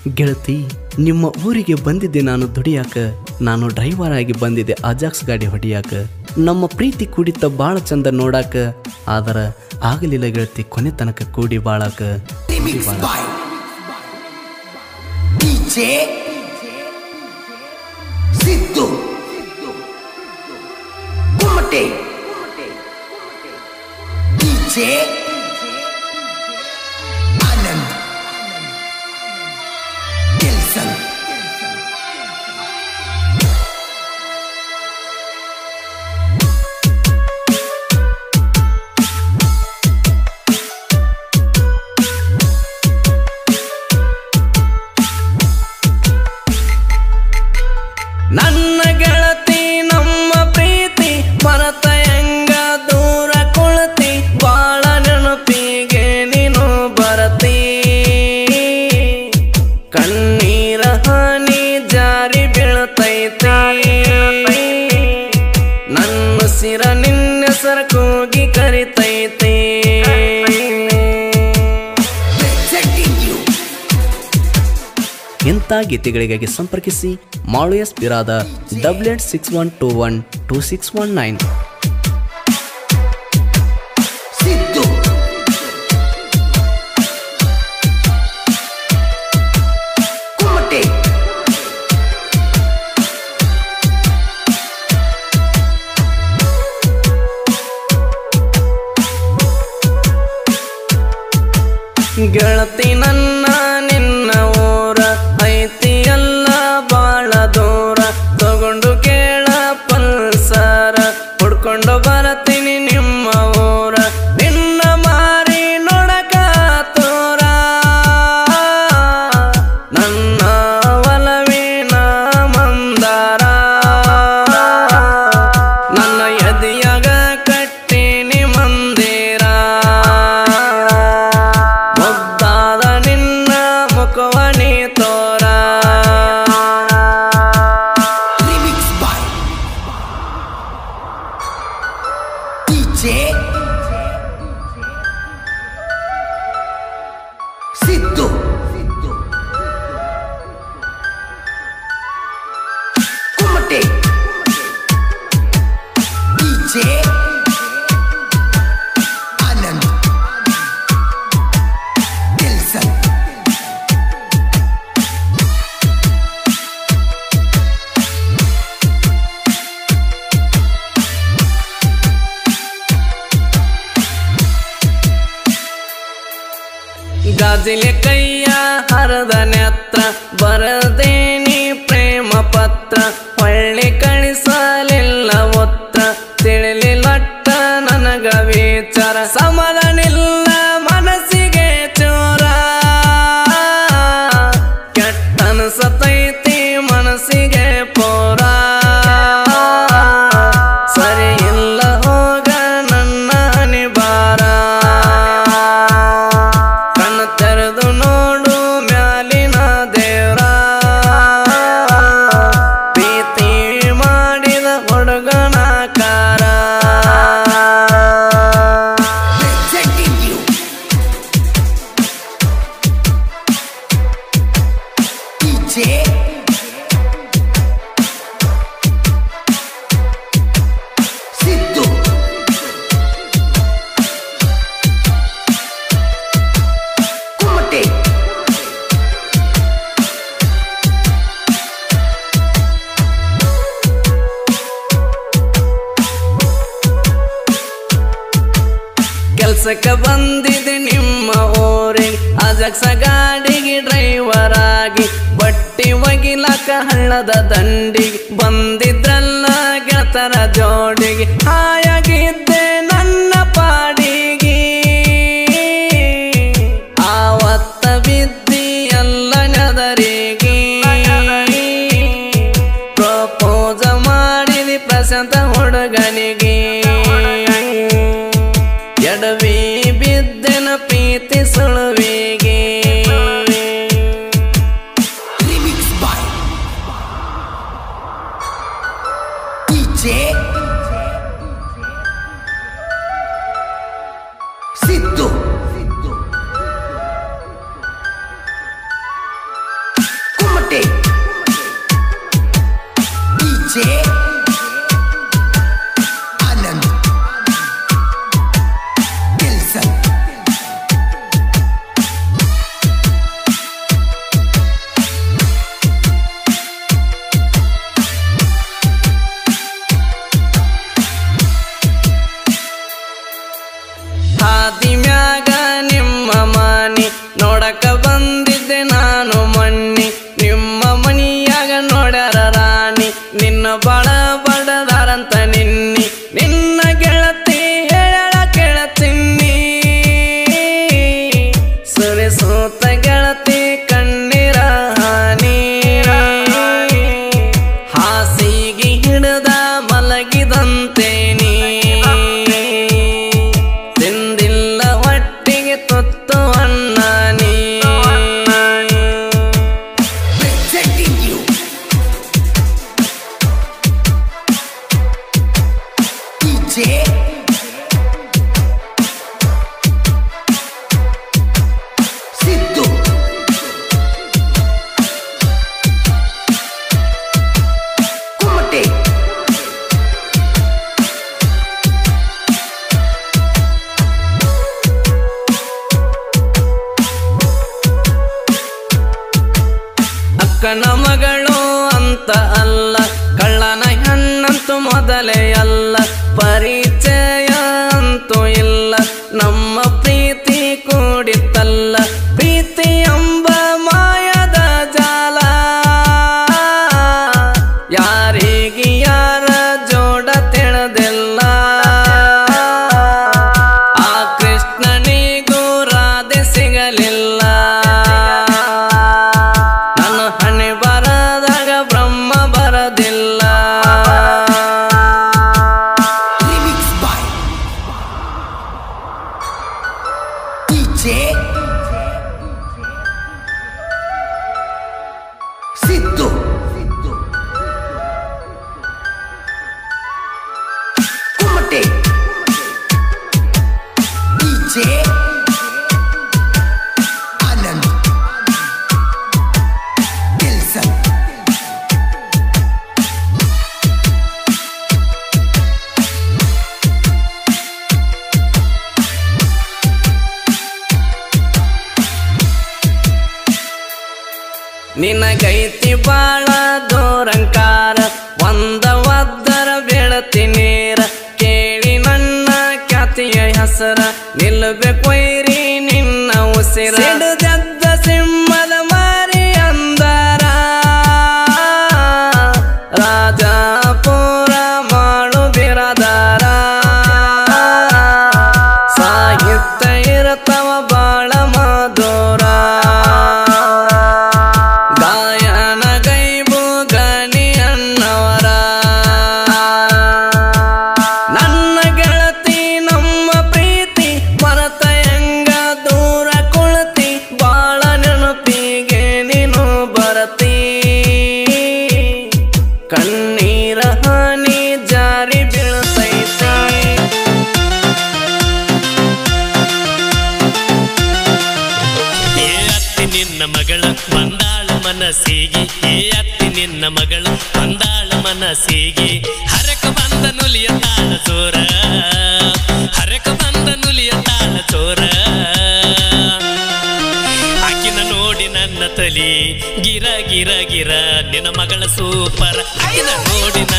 ಗೆಳತಿ ನಿಮ್ಮ ಊರಿಗೆ ಬಂದಿದ್ದೆ ನಾನು ದುಡಿಯಾಕ ನಾನು ಡ್ರೈವರ್ ಆಗಿ ಬಂದಿದ್ದೆ ಅಜಾಕ್ಸ್ ಗಾಡಿ ಹೊಡಿಯಾಕ ನಮ್ಮ ಪ್ರೀತಿ ಕುಡಿತ ಬಾಳ ಚಂದ ನೋಡಾಕ ಆದರ ಆಗಲಿಲ್ಲ ಗೆಳತಿ ಕೊನೆ ತನಕ ಕೂಡಿ ಬಾಳಾಕ Remix by DJ Siddu Kumate DJ Anand Dilson ನನ್ನ ಗೆಳತಿ ನಮ್ಮ ಪ್ರೀತಿ ಮರತ ಹೆಂಗ ದೂರ ಕುಳತಿ ಬಾಳ ನೆನಪಿಗೆ ನೀನು ಬರತಿ ಕಣ್ಣೀರ ಹನಿ ಜಾರಿ ಬೀಳ್ತೈತಿ ನನ್ನ ಸಿರ ನಿನ್ನ ಸರಕೋಗಿ ಕರಿತೈತಿ Presenting you ಇಂಥ ಗೀತೆಗಳಿಗಾಗಿ ಸಂಪರ್ಕಿಸಿ Malu S Birada double eight six one two one two six one nine Siddu Kumate ಗೆಳತಿ ನನ್ನ ನಿನ್ನ ಊರ ಐತಿ ಎಲ್ಲ ಬಾಳ ದೂರ ತಗೊಂಡು ಕೇಳ ಪಲ್ಸರ ಹುಡ್ಕೊಂಡು ಬರತೀನಿ ನಿಮ್ಮ ಊರ ನಿನ್ನ ಮಾರಿ ನೋಡಕ ತೋರ ನನ್ನ ಒಲವಿನ ಮಂದಾರ ನನ್ನ ಎದೆಯಾಗ ಕಟ್ಟಿನಿ ಮಂದಿರ ಮುದ್ದಾದ ನಿನ್ನ ಮುಖವನಿ ತೋರ Remix by DJ Siddu Kumate DJ Anand Dilson ಗಾಜಿಲೆ ಕೈಯ ಹರದ ನೆತ್ರ ಬರದೇನಿ ಪ್ರೇಮ ಪತ್ರ ಹೊಳ್ಳಿ ಕಳಿಸಲಿಲ್ಲ ಉತ್ರ ತಿಳಿಲಿಲ್ಲಟ್ಟ ನನಗ ವಿಚಾರ ಸಮಾಧಾನಿಲ್ಲ ಮನಸ್ಸಿಗೆ ಚೋರ ಕೆಟ್ಟ ಅನ್ಸತೈತಿ ಮನಸ್ಸಿಗೆ ಪೋರ ಸರಿ ಇಲ್ಲ ಹೋಗ ನನ್ನ ನಿಬಾರ ಕಣ್ಣು ತೆರೆದು ನೋಡು ಮ್ಯಾಲಿನ ದೇವ್ರ ಪ್ರೀತಿ ಮಾಡಿದ ಹುಡುಗನ ಕಾರ Presenting you DJ Siddu Kumate ಕೆಲ್ಸಕ್ಕೆ ಬಂದಿದೆ ನಿಮ್ಮ ಊರಿಗೆ ಅಜಕ್ಸ ಗಾಡಿಗೆ ಡ್ರೈವರ್ ಆಗಿ ಬಟ್ಟಿ ಒಗಿಲಕ ಹಳ್ಳದ ದಂಡಿಗೆ ಬಂದಿದ್ರಲ್ಲ ಗೆಳತರ ಜೋಡಿಗೆ ಹಾಯಾಗಿದ್ದೆ ನನ್ನ ಪಾಡಿಗೆ ಆವತ್ತ ಬಿದ್ದಿ ಎಲ್ಲ ನೆದರಿಗೆ ಪ್ರಪೋಸ ಮಾಡಿದಿ ಪ್ರಶಾಂತ ಹುಡುಗನಿಗೆ ಎಡವಿ ಬಿದ್ದೆನ ಪ್ರೀತಿ ಸುಳುವಿಗೆ Remix by DJ Siddu Kumate DJ Anand ಗೆಲ್ಸನ್ ಹಾದಿ ಮ್ಯಾಗ ನಿಮ್ಮ ಮನಿ ನೋಡಕ ಬಂದಿದ್ದೆ ನಾನು ಮಣ್ಣಿ ನಿಮ್ಮ ಮನಿಯಾಗ ನೋಡ್ಯಾರ ರಾಣಿ ನಿನ್ನ ಬಾಳ ಬಡದಾರಂತ ನಿನ್ನಿ ನಿನ್ನ ಗೆಳತಿ ಹೇಳ ಕೇಳತಿನ್ನಿ ಸುರಿಸೂತ ಗೆಳತಿ ಕಣ್ಣೀರ ಹಾನಿ ಹಾಸಿಗೆ ಹಿಡಿದ ಮಲಗಿದಂತೆ ನೀ ತಿಂದಿಲ್ಲ ಹೊಟ್ಟಿಗೆ ತುತ್ತು ಅನ್ನ ನೀ presenting you DJ ಸಿದ್ದು ಕುಮಟೆ ಅಕ್ಕನ ಮಗಳು ಅಂತ ಅಲ್ಲ ಕಳ್ಳನ ಹೆಣ್ಣಂತೂ ಮೊದಲೇ ಅಲ್ಲ ಪರಿಚಯ ಅಂತೂ ಇಲ್ಲ ನಮ್ಮ ಪ್ರೀತಿ ಕೂಡಿತ್ತಲ್ಲ ಪ್ರೀತಿ ಎಂಬ ಮಾಯದ ಜಾಲ ಯಾರಿಗೆ ಯಾರ ಜೋಡ ತಿಳಿದಿಲ್ಲ ಆ ಕೃಷ್ಣನಿಗೂ ರಾಧೆ ಸಿಗಲಿಲ್ಲ ನನ್ನ ಹಣೆ ಬರದಾಗ ಬ್ರಹ್ಮ ಬರದಿಲ್ಲ remix by DJ Siddu ಕುಮಟೆ DJ Anand ಗೆಲ್ಸನ್ ನಿನಗೈತಿ ಬಾಳ ದೂರಂಕಾರ ಒಂದ ಒದ್ದರ ಬೆಳತಿ ನೀರ ಕೇಳಿ ನನ್ನ ಖ್ಯಾತಿಯ ಹೆಸರ ನಿಲ್ಲಬೇಕೊಯ್ರಿ ನಿನ್ನ ಉಸಿರ ಸಿಡಿದದ್ದ ಸಿಂಹದ ಮಾರಿ ಅಂದರ ರಾಜಪುರ ಮಾಡು ಬಿರದಾರ ಸಾಹಿತ್ಯ ಇರತವ ಬಾಳ ಮಧುರ ಗಾಯನ ಗೈಬು ಗನಿ ಅನ್ನವರ ನನ್ನ ಗೆಳತಿ ನಮ್ಮ ಪ್ರೀತಿ ಮರತ ಹೆಂಗ ದೂರ ಕುಳತಿ ಬಾಳ ನೆನಪಿಗೆ ನೀನು ಬರತಿ ಕಣ್ಣೀರ ಹನಿ ಜಾರಿ ಬೀಳ್ತೈತಿ ಏ ಅತ್ತಿ ನಿನ್ನ ಮಗಳ ಬಂದಾಳ ಮನಸ್ಸಿಗೆ ಏ ಅತ್ತಿ ನಿನ್ನ ಮಗಳು ಬಂದಾಳ ಮನಸ್ಸಿಗೆ ಹರಕ ಬಂದ ನುಲಿಯ ತಾಳ ಚೋರ ಹರಕ ಬಂದ ನುಲಿಯ ತಾಳ ಚೋರ ಆಕಿನ ನೋಡಿ ನನ್ನ ತಲಿ ಗಿರ ಗಿರ ಗಿರ ನಿನ್ನ ಮಗಳ ಸೂಪರ್ ಆಕಿನ ನೋಡಿ